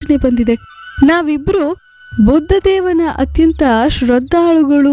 ಆಲೋಚನೆ ಬಂದಿದೆ ನಾವಿಬ್ರು ಬುದ್ಧದೇವನ ಅತ್ಯಂತ ಶ್ರದ್ಧಾಳುಗಳು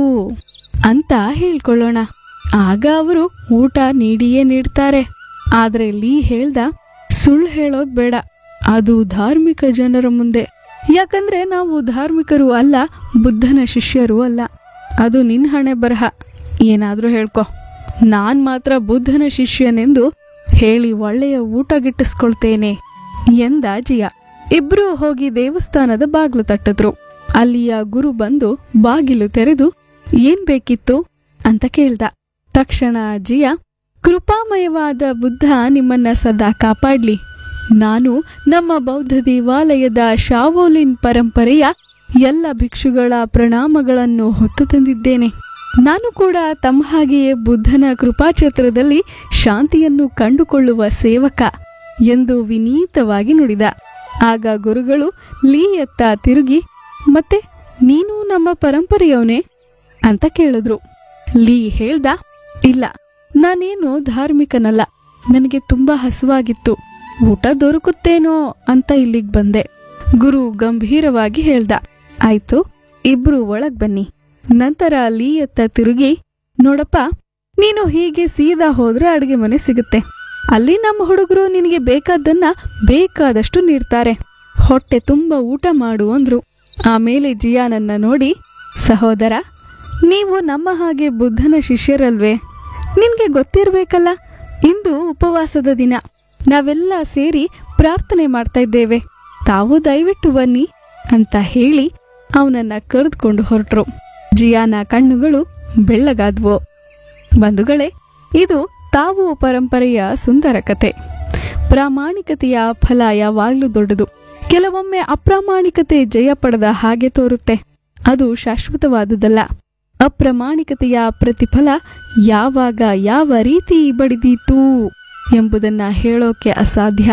ಅಂತ ಹೇಳ್ಕೊಳ್ಳೋಣ ಆಗ ಅವರು ಊಟ ನೀಡಿಯೇ ನೀಡ್ತಾರೆ ಆದ್ರೆ ಲೀ ಹೇಳ್ದ ಸುಳ್ಳು ಹೇಳೋದ್ ಬೇಡ ಅದು ಧಾರ್ಮಿಕ ಜನರ ಮುಂದೆ ಯಾಕಂದ್ರೆ ನಾವು ಧಾರ್ಮಿಕರು ಅಲ್ಲ ಬುದ್ಧನ ಶಿಷ್ಯರು ಅಲ್ಲ ಅದು ನಿನ್ ಹಣೆ ಬರಹ ಏನಾದ್ರೂ ಹೇಳ್ಕೊ ನಾನ್ ಮಾತ್ರ ಬುದ್ಧನ ಶಿಷ್ಯನೆಂದು ಹೇಳಿ ಒಳ್ಳೆಯ ಊಟ ಗಿಟ್ಟಿಸ್ಕೊಳ್ತೇನೆ ಎಂದ ಜಿಯ ಇಬ್ರು ಹೋಗಿ ದೇವಸ್ಥಾನದ ಬಾಗ್ಲು ತಟ್ಟಿದ್ರು ಅಲ್ಲಿಯ ಗುರು ಬಂದು ಬಾಗಿಲು ತೆರೆದು ಏನ್ ಬೇಕಿತ್ತು ಅಂತ ಕೇಳ್ದ ತಕ್ಷಣ ಜಿಯ ಕೃಪಾಮಯವಾದ ಬುದ್ಧ ನಿಮ್ಮನ್ನ ಸದಾ ಕಾಪಾಡ್ಲಿ ನಾನು ನಮ್ಮ ಬೌದ್ಧ ದೇವಾಲಯದ ಶಾವೋಲಿನ್ ಪರಂಪರೆಯ ಎಲ್ಲ ಭಿಕ್ಷುಗಳ ಪ್ರಣಾಮಗಳನ್ನು ಹೊತ್ತು ತಂದಿದ್ದೇನೆ ನಾನು ಕೂಡ ತಮ್ಮ ಹಾಗೆಯೇ ಬುದ್ಧನ ಕೃಪಾಛತ್ರದಲ್ಲಿ ಶಾಂತಿಯನ್ನು ಕಂಡುಕೊಳ್ಳುವ ಸೇವಕ ಎಂದು ವಿನೀತವಾಗಿ ನುಡಿದ ಆಗ ಗುರುಗಳು ಲೀಯತ್ತ ತಿರುಗಿ ಮತ್ತೆ ನೀನು ನಮ್ಮ ಪರಂಪರೆಯವನೇ ಅಂತ ಕೇಳಿದ್ರು ಲೀ ಹೇಳ್ದ ಇಲ್ಲ ನಾನೇನು ಧಾರ್ಮಿಕನಲ್ಲ ನನಗೆ ತುಂಬಾ ಹಸುವಾಗಿತ್ತು ಊಟ ದೊರಕುತ್ತೇನೋ ಅಂತ ಇಲ್ಲಿಗ್ ಬಂದೆ ಗುರು ಗಂಭೀರವಾಗಿ ಹೇಳ್ದ ಆಯ್ತು ಇಬ್ರು ಒಳಗ್ ಬನ್ನಿ ನಂತರ ಲೀಯತ್ತ ತಿರುಗಿ ನೋಡಪ್ಪ ನೀನು ಹೀಗೆ ಸೀದಾ ಹೋದ್ರೆ ಅಡುಗೆ ಮನೆ ಸಿಗುತ್ತೆ ಅಲ್ಲಿ ನಮ್ಮ ಹುಡುಗರು ನಿನಗೆ ಬೇಕಾದ್ದನ್ನ ಬೇಕಾದಷ್ಟು ನೀಡ್ತಾರೆ ಹೊಟ್ಟೆ ತುಂಬ ಊಟ ಮಾಡು ಅಂದ್ರು ಆಮೇಲೆ ಜಿಯಾನನ್ನ ನೋಡಿ ಸಹೋದರ ನೀವು ನಮ್ಮ ಹಾಗೆ ಬುದ್ಧನ ಶಿಷ್ಯರಲ್ವೇ ನಿನ್ಗೆ ಗೊತ್ತಿರ್ಬೇಕಲ್ಲ ಇಂದು ಉಪವಾಸದ ದಿನ ನಾವೆಲ್ಲ ಸೇರಿ ಪ್ರಾರ್ಥನೆ ಮಾಡ್ತಾ ಇದ್ದೇವೆ ತಾವು ದಯವಿಟ್ಟು ಬನ್ನಿ ಅಂತ ಹೇಳಿ ಅವನನ್ನ ಕರೆದುಕೊಂಡು ಹೊರಟ್ರು ಜಿಯಾನ ಕಣ್ಣುಗಳು ಬೆಳ್ಳಗಾದ್ವು ಬಂಧುಗಳೇ ಇದು ತಾವು ಪರಂಪರೆಯ ಸುಂದರ ಕತೆ ಪ್ರಾಮಾಣಿಕತೆಯ ಫಲ ಯಾವಾಗ್ಲೂ ದೊಡ್ಡದು ಕೆಲವೊಮ್ಮೆ ಅಪ್ರಾಮಾಣಿಕತೆ ಜಯ ಪಡೆದ ಹಾಗೆ ತೋರುತ್ತೆ ಅದು ಶಾಶ್ವತವಾದುದಲ್ಲ ಅಪ್ರಾಮಾಣಿಕತೆಯ ಪ್ರತಿಫಲ ಯಾವಾಗ ಯಾವ ರೀತಿ ಬಡಿದೀತು ಎಂಬುದನ್ನ ಹೇಳೋಕೆ ಅಸಾಧ್ಯ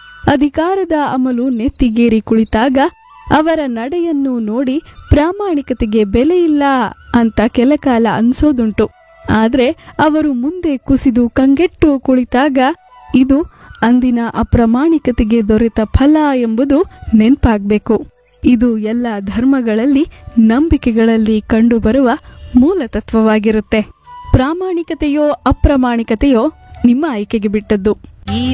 ಅಧಿಕಾರದ ಅಮಲು ನೆತ್ತಿಗೇರಿ ಕುಳಿತಾಗ ಅವರ ನಡೆಯನ್ನು ನೋಡಿ ಪ್ರಾಮಾಣಿಕತೆಗೆ ಬೆಲೆ ಇಲ್ಲ ಅಂತ ಕೆಲಕಾಲ ಅನ್ಸೋದುಂಟು ಆದ್ರೆ ಅವರು ಮುಂದೆ ಕುಸಿದು ಕಂಗೆಟ್ಟು ಕುಳಿತಾಗ ಇದು ಅಂದಿನ ಅಪ್ರಾಮಾಣಿಕತೆಗೆ ದೊರೆತ ಫಲ ಎಂಬುದು ನೆನ್ಪಾಗ್ಬೇಕು ಇದು ಎಲ್ಲ ಧರ್ಮಗಳಲ್ಲಿ ನಂಬಿಕೆಗಳಲ್ಲಿ ಕಂಡುಬರುವ ಮೂಲ ತತ್ವವಾಗಿರುತ್ತೆ ಪ್ರಾಮಾಣಿಕತೆಯೋ ಅಪ್ರಾಮಾಣಿಕತೆಯೋ ನಿಮ್ಮ ಆಯ್ಕೆಗೆ ಬಿಟ್ಟದ್ದು ಈ